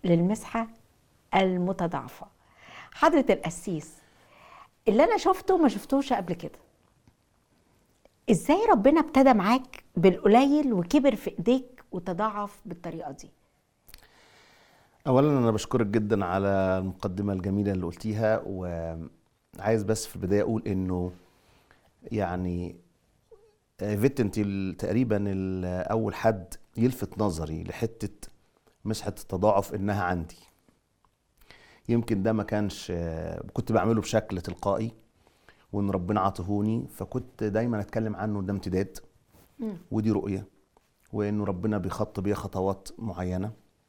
للمسحة المتضاعفة حضرة القسيس اللي أنا شفته ما شفتوش قبل كده إزاي ربنا ابتدى معاك بالقليل وكبر في إيديك وتضاعف بالطريقة دي اولا انا بشكرك جدا على المقدمه الجميله اللي قلتيها وعايز بس في البدايه اقول انه يعني فيت انت ال- تقريبا ال- اول حد يلفت نظري لحته مسحه التضاعف انها عندي يمكن ده ما كانش كنت بعمله بشكل تلقائي وان ربنا عطهوني فكنت دايما اتكلم عنه ده امتداد ودي رؤيه وانه ربنا بيخط بيا خطوات معينه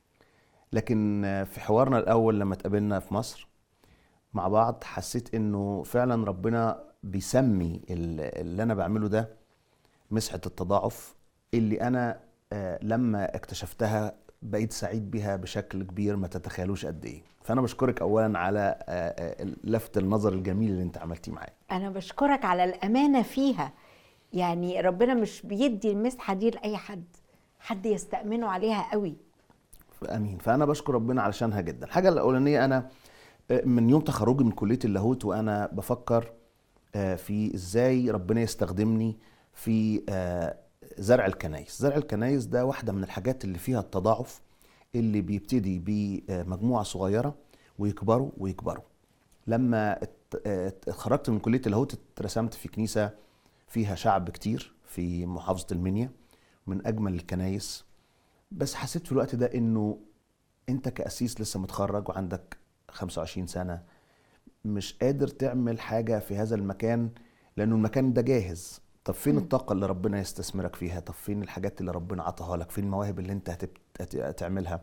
لكن في حوارنا الاول لما اتقابلنا في مصر مع بعض حسيت انه فعلا ربنا بيسمي ال- اللي انا بعمله ده مسحه التضاعف اللي انا آه، لما اكتشفتها بقيت سعيد بيها بشكل كبير ما تتخيلوش قد ايه فانا بشكرك اولا على آه، آه، لفت النظر الجميل اللي انت عملتيه معايا أنا بشكرك على الأمانة فيها يعني ربنا مش بيدي المسحة دي لأي حد حد يستأمنه عليها قوي امين فانا بشكر ربنا علشانها جدا الحاجه الاولانيه انا آه، من يوم تخرجي من كليه اللاهوت وانا بفكر آه، في ازاي ربنا يستخدمني في آه، زرع الكنايس زرع الكنايس ده واحده من الحاجات اللي فيها التضاعف اللي بيبتدي بمجموعه صغيره ويكبروا ويكبروا لما ات- ات- اتخرجت من كليه اللاهوت اترسمت في كنيسه فيها شعب كتير في محافظه المنيا من اجمل الكنايس بس حسيت في الوقت ده انه انت كأسيس لسه متخرج وعندك 25 سنة مش قادر تعمل حاجة في هذا المكان لأنه المكان ده جاهز طب فين الطاقة اللي ربنا يستثمرك فيها طب فين الحاجات اللي ربنا عطاها لك فين المواهب اللي انت هتب- هت- هتعملها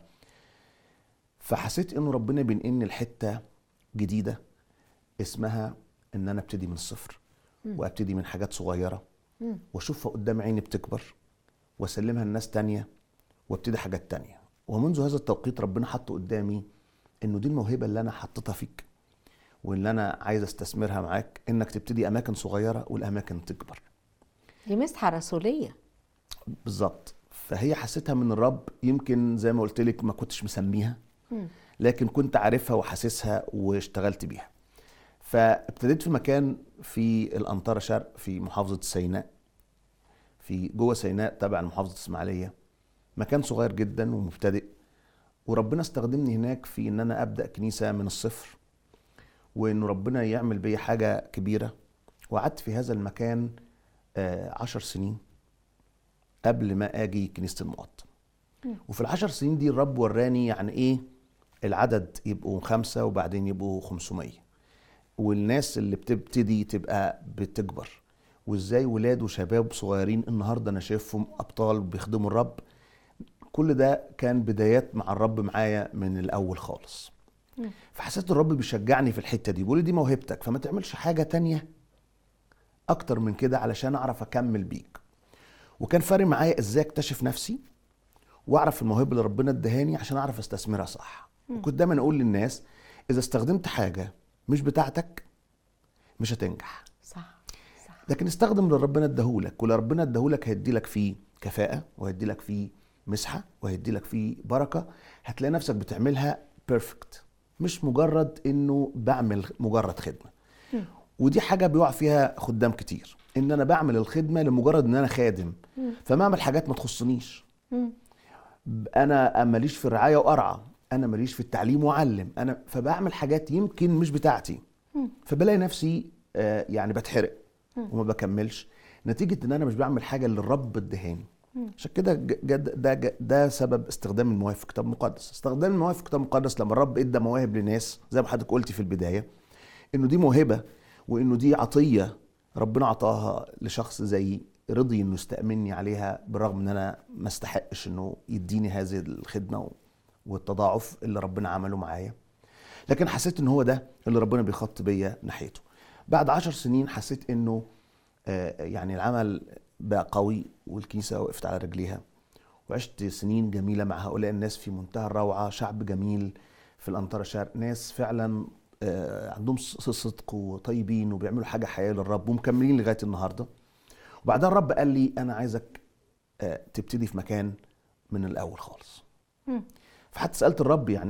فحسيت انه ربنا بينقلني لحتة جديدة اسمها ان انا ابتدي من الصفر وابتدي من حاجات صغيرة واشوفها قدام عيني بتكبر واسلمها لناس تانية وابتدي حاجات تانية ومنذ هذا التوقيت ربنا حط قدامي انه دي الموهبة اللي انا حطيتها فيك واللي انا عايز استثمرها معاك انك تبتدي اماكن صغيرة والاماكن تكبر دي مسحة رسولية بالظبط فهي حسيتها من الرب يمكن زي ما قلت لك ما كنتش مسميها لكن كنت عارفها وحاسسها واشتغلت بيها فابتديت في مكان في الأنطرة شرق في محافظة سيناء في جوه سيناء تبع محافظة اسماعيلية مكان صغير جدا ومبتدئ وربنا استخدمني هناك في ان انا ابدا كنيسه من الصفر وانه ربنا يعمل بيا حاجه كبيره وقعدت في هذا المكان آه، عشر سنين قبل ما اجي كنيسه المقطم وفي العشر سنين دي الرب وراني يعني ايه العدد يبقوا خمسة وبعدين يبقوا 500 والناس اللي بتبتدي تبقى بتكبر وازاي ولاد وشباب صغيرين النهارده انا شايفهم ابطال بيخدموا الرب كل ده كان بدايات مع الرب معايا من الاول خالص فحسيت الرب بيشجعني في الحته دي بيقول لي دي موهبتك فما تعملش حاجه تانية اكتر من كده علشان اعرف اكمل بيك وكان فارق معايا ازاي اكتشف نفسي واعرف الموهبه اللي ربنا ادهاني عشان اعرف استثمرها صح وكنت دايما اقول للناس اذا استخدمت حاجه مش بتاعتك مش هتنجح صح صح لكن استخدم اللي ربنا اداهولك واللي ربنا اداهولك هيديلك فيه كفاءه وهيديلك فيه مسحه وهيديلك فيه بركه هتلاقي نفسك بتعملها بيرفكت مش مجرد انه بعمل مجرد خدمه ودي حاجه بيقع فيها خدام كتير ان انا بعمل الخدمه لمجرد ان انا خادم فما اعمل حاجات ما تخصنيش انا ماليش في الرعايه وارعى انا ماليش في التعليم واعلم انا فبعمل حاجات يمكن مش بتاعتي فبلاقي نفسي آه، يعني بتحرق وما بكملش نتيجه ان انا مش بعمل حاجه اللي الرب ادهاني عشان كده ج- جد- ده ج- ده سبب استخدام المواهب في الكتاب المقدس استخدام المواهب في الكتاب المقدس لما الرب ادى مواهب لناس زي ما حضرتك قلتي في البدايه انه دي موهبه وانه دي عطيه ربنا عطاها لشخص زي رضي انه يستأمني عليها بالرغم ان انا ما استحقش انه يديني هذه الخدمه والتضاعف اللي ربنا عمله معايا لكن حسيت ان هو ده اللي ربنا بيخط بيا ناحيته بعد عشر سنين حسيت انه آه، يعني العمل بقى قوي والكنيسه وقفت على رجليها وعشت سنين جميله مع هؤلاء الناس في منتهى الروعه شعب جميل في الانطره شرق ناس فعلا آه، عندهم ص- صدق وطيبين وبيعملوا حاجه حقيقيه للرب ومكملين لغايه النهارده وبعدها الرب قال لي انا عايزك آه، تبتدي في مكان من الاول خالص فحتى سالت الرب يعني